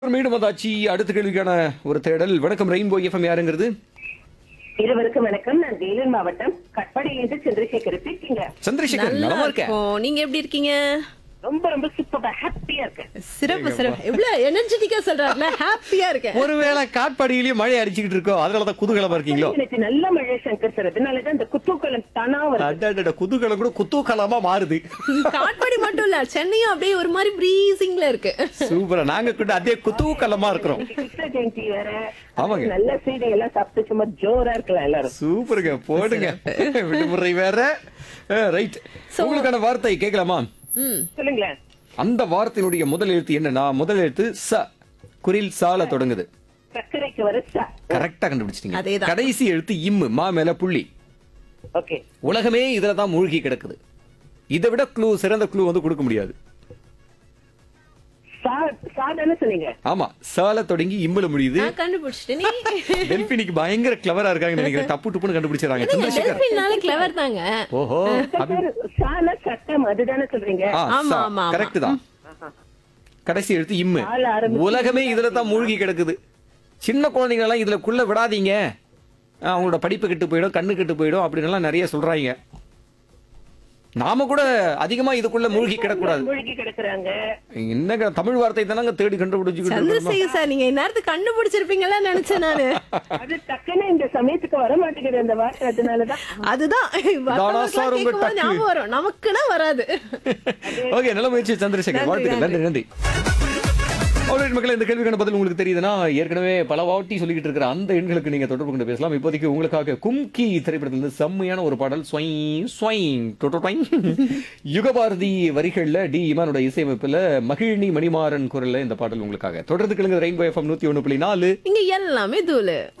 மீண்டும் வந்தாச்சு அடுத்த கேள்விக்கான ஒரு தேடல் வணக்கம் ரெயின்போ எஃப்எம் யாருங்கிறது இருவருக்கும் வணக்கம் நான் வேலூர் மாவட்டம் கட்பாடியிலிருந்து சந்திரசேகர் இருக்கீங்க சந்திரசேகர் நலமா நல்லா இருக்க இருக்கும் நீங்க எப்படி இருக்கீங்க ரொம்ப ரொம்ப சூப்பரா ஹாப்பியா இருக்கேன் சிறப்பு சிறப்பு எவ்வளவு எனர்ஜெட்டிக்கா சொல்றாருல ஹாப்பியா இருக்கேன் ஒருவேளை காட்பாடியிலேயே மழை அடிச்சுக்கிட்டு இருக்கோம் அதனாலதான் குதூகலமா இருக்கீங்களோ எனக்கு நல்ல மழை சங்கர் சார் அதனாலதான் இந்த குத்தூக்கலம் தானா வருது அடடட, குதூகலம் கூட குத்தூகலமா மாறுது காட்பாடி மட்டும் இல்ல சென்னையும் அப்படியே ஒரு மாதிரி பிரீசிங்ல இருக்கு சூப்பரா நாங்க கூட அதே குத்தூகலமா இருக்கிறோம் கிருஷ்ண ஜெயந்தி வேற ஆமாங்க. நல்ல சீடை எல்லாம் சாப்பிட்டு சும்மா ஜோரா இருக்கலாம் எல்லாரும் சூப்பருங்க போடுங்க விடுமுறை வேற ரைட் உங்களுக்கான வார்த்தை கேட்கலாமா ம் சொல்லுங்களேன் அந்த வார்த்தையினுடைய முதல் எழுத்து என்னன்னா முதல் எழுத்து ச குரில் சால தொடங்குது சர்க்கரைக்கு வர சா கரெக்டா கண்டுபிடிச்சிட்டீங்க அதேதான். கடைசி எழுத்து இம்மு மா மேல புள்ளி ஓகே உலகமே இதுல தான் மூழ்கி கிடக்குது இதை விட க்ளூ சிறந்த க்ளூ வந்து கொடுக்க முடியாது சா சாதான சொன்னீங்க ஆமா சால தொடங்கி இம்முல முடியுது நான் கண்டுபிடிச்சிட்டேன் நீ டெல்பினிக்கு பயங்கர கிளவரா இருக்காங்கன்னு நினைக்கிறேன் டப்பு டுப்புன்னு கண்டுபிடிச்சாங்க சந்திரசேகர் டெல்பின்னால கிளவர் தாங்க ஓஹோ சார், சால சட்டம் அதுதானே சொல்றீங்க ஆமா, ஆமா, ஆமா. கரெக்ட் தான் கடைசி எழுத்து இம்மு சால ஆரம்பிச்சு- உலகமே இதுல தான் மூழ்கி கிடக்குது சின்ன குழந்தைங்க எல்லாம் இதுல குள்ள விடாதீங்க ஆ, அவங்களோட படிப்பு கெட்டு போயிடும் கண்ணு கெட்டு போயிடும் அப்படின்னு எல்லாம் நிறைய சொல்றாங்க நாம கூட அதிகமா இதுக்குள்ள மூழ்கி கிடக்கூடாது மூழ்கி கிடக்குறாங்க என்னங்க தமிழ் வார்த்தை தானங்க தேடி கண்டுபிடிச்சுக்கிட்டு இருக்கோம். சந்திரசேகர் சார் நீங்க இந்நேரத்துக்கு கண்டுபிடிச்சிருப்பீங்களா நினைச்சேன் நானு அது டக்குன்னு இந்த சமயத்துக்கு வர மாட்டேங்குது அந்த வார்த்தை அதனாலதான் அதுதான் தானா சார் உங்க கேட்கும்போது டக்கு. ஞாபகம் வரும் நமக்குன்னா வராது ஓகே நல்ல முயற்சி சந்திரசேகர் நன்றி, வாழ்த்துக்கள் நன்றி நன்றி Alright, மக்களே இந்த கேள்விக்கான பதில் உங்களுக்கு தெரியுதுன்னா ஏற்கனவே பல வாட்டி சொல்லிக்கிட்டு இருக்கிற அந்த எண்களுக்கு நீங்க தொடர்பு கொண்டு பேசலாம் இப்போதைக்கு உங்களுக்காக கும்கி திரைப்படத்திலிருந்து செம்மையான ஒரு பாடல் ஸ்வைங் ஸ்வைங் டொட்டொட்வைங். யுகபாரதி வரிகள்ல டி இமானோட இசையமைப்புல மகிழினி மணிமாறன் குரல்ல இந்த பாடல் உங்களுக்காக தொடர்ந்து கிழங்கு ரெயின்போ எஃப்எம் நூத்தி ஒண்ணு புள்ளி நாலு இங்க எல்லாமே தூளு